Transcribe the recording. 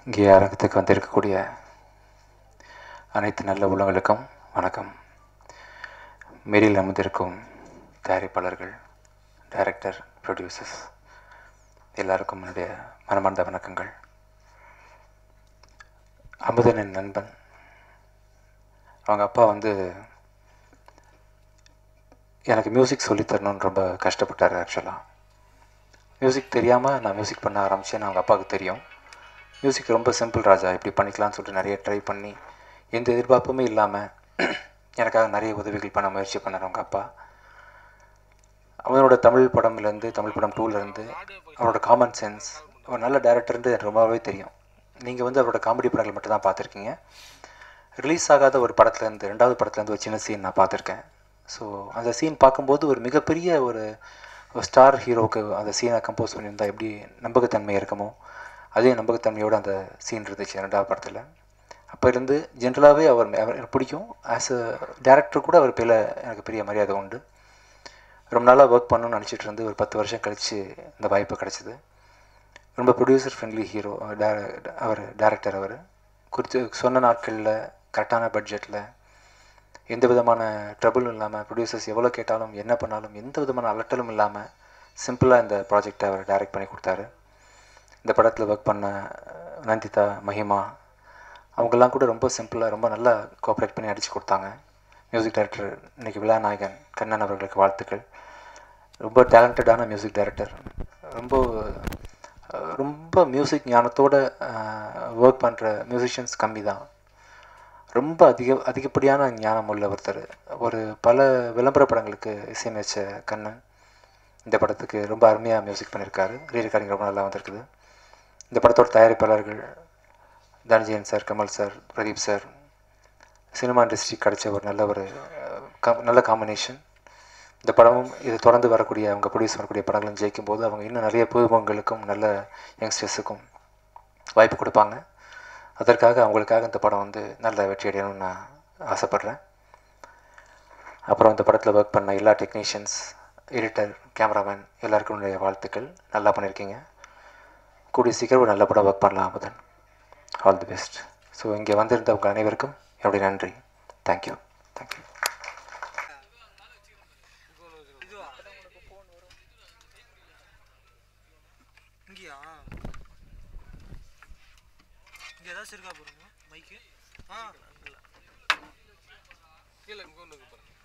இங்கே அரங்கத்துக்கு வந்திருக்கக்கூடிய அனைத்து நல்ல உள்ளங்களுக்கும் வணக்கம் மேரில் அமர்ந்திருக்கும் தயாரிப்பாளர்கள் டைரக்டர் ப்ரொடியூசர்ஸ் எல்லாருக்கும் என்னுடைய மனமார்ந்த வணக்கங்கள் அமுதன் என் நண்பன் அவங்க அப்பா வந்து எனக்கு மியூசிக் சொல்லித் தரணும்னு ரொம்ப கஷ்டப்பட்டார் ஆக்சுவலாக மியூசிக் தெரியாமல் நான் மியூசிக் பண்ண ஆரம்பித்தேன்னு அவங்க அப்பாவுக்கு தெரியும் மியூசிக் ரொம்ப சிம்பிள் ராஜா இப்படி பண்ணிக்கலாம்னு சொல்லிட்டு நிறைய ட்ரை பண்ணி எந்த எதிர்பார்ப்புமே இல்லாமல் எனக்காக நிறைய உதவிகள் பண்ண முயற்சி பண்ணார் அவங்க அப்பா அவனோட தமிழ் படம்லேருந்து தமிழ் படம் டூலேருந்து அவரோட காமன் சென்ஸ் ஒரு நல்ல டேரக்டர்ன்ட்டு எனக்கு ரொம்பவே தெரியும் நீங்கள் வந்து அவரோட காமெடி படங்கள் மட்டும் தான் பார்த்துருக்கீங்க ரிலீஸ் ஆகாத ஒரு படத்துலேருந்து ரெண்டாவது படத்துலேருந்து ஒரு சின்ன சீன் நான் பார்த்துருக்கேன் ஸோ அந்த சீன் பார்க்கும்போது ஒரு மிகப்பெரிய ஒரு ஒரு ஸ்டார் ஹீரோவுக்கு அந்த சீனை கம்போஸ் பண்ணியிருந்தால் எப்படி நம்பகத்தன்மை இருக்குமோ அதே நம்பகத்தன்மையோடு அந்த சீன் இருந்துச்சு ரெண்டாவது படத்தில் அப்போ இருந்து ஜென்ரலாகவே அவர் அவர் எனக்கு பிடிக்கும் ஆஸ் அ டேரக்டர் கூட அவர் பேரில் எனக்கு பெரிய மரியாதை உண்டு ரொம்ப நாளாக ஒர்க் பண்ணணும்னு நினச்சிட்டு இருந்து ஒரு பத்து வருஷம் கழித்து இந்த வாய்ப்பு கிடச்சிது ரொம்ப ப்ரொடியூசர் ஃப்ரெண்ட்லி ஹீரோ அவர் டேரக்டர் அவர் குறித்து சொன்ன நாட்களில் கரெக்டான பட்ஜெட்டில் எந்த விதமான ட்ரபிளும் இல்லாமல் ப்ரொடியூசர்ஸ் எவ்வளோ கேட்டாலும் என்ன பண்ணாலும் எந்த விதமான அலட்டலும் இல்லாமல் சிம்பிளாக இந்த ப்ராஜெக்டை அவர் டைரக்ட் பண்ணி கொடுத்தாரு இந்த படத்தில் ஒர்க் பண்ண நந்திதா மஹிமா அவங்கெல்லாம் கூட ரொம்ப சிம்பிளாக ரொம்ப நல்லா கோஆப்ரேட் பண்ணி அடித்து கொடுத்தாங்க மியூசிக் டைரக்டர் இன்றைக்கி விழாநாயகன் கண்ணன் அவர்களுக்கு வாழ்த்துக்கள் ரொம்ப டேலண்டடான மியூசிக் டைரக்டர் ரொம்ப ரொம்ப மியூசிக் ஞானத்தோடு ஒர்க் பண்ணுற மியூசிஷியன்ஸ் கம்மி தான் ரொம்ப அதிக அதிகப்படியான ஞானம் உள்ள ஒருத்தர் ஒரு பல விளம்பர படங்களுக்கு இசையமைச்ச கண்ணன் இந்த படத்துக்கு ரொம்ப அருமையாக மியூசிக் பண்ணியிருக்காரு ரீ ரெக்கார்டிங் ரொம்ப நல்லா வந்திருக்குது இந்த படத்தோட தயாரிப்பாளர்கள் Dhananjayan sir Kamal sir Pradeep sir cinema industry கிடைச்ச ஒரு நல்ல ஒரு கம் நல்ல காம்பினேஷன் இந்த படமும் இது தொடர்ந்து வரக்கூடிய அவங்க ப்ரொடியூஸ் பண்ணக்கூடிய படங்களும் ஜெயிக்கும் போது அவங்க இன்னும் நிறைய புதுமுகங்களுக்கும் நல்ல யங்ஸ்டர்ஸுக்கும் வாய்ப்பு கொடுப்பாங்க அதற்காக அவங்களுக்காக இந்த படம் வந்து நல்ல வெற்றி அடையணும்னு நான் ஆசைப்பட்றேன் அப்புறம் இந்த படத்தில் ஒர்க் பண்ண எல்லா டெக்னீஷியன்ஸ் எடிட்டர் கேமராமேன் எல்லாருக்கும் என்னுடைய வாழ்த்துக்கள் நல்லா பண்ணியிருக்கீங்க கூடிய சீக்கிரம் ஒரு நல்ல படம் ஒர்க் பண்ணலாம் Amudhan all the best so இங்கே வந்திருந்தவங்க அனைவருக்கும் என்னுடைய நன்றி தேங்க்யூ தேங்க்யூ இங்கேயா இங்கே ஏதாச்சும் இருக்கா பாருங்க மைக்கு ஆ கீழே இங்கே ஒன்று இருக்கு பாருங்க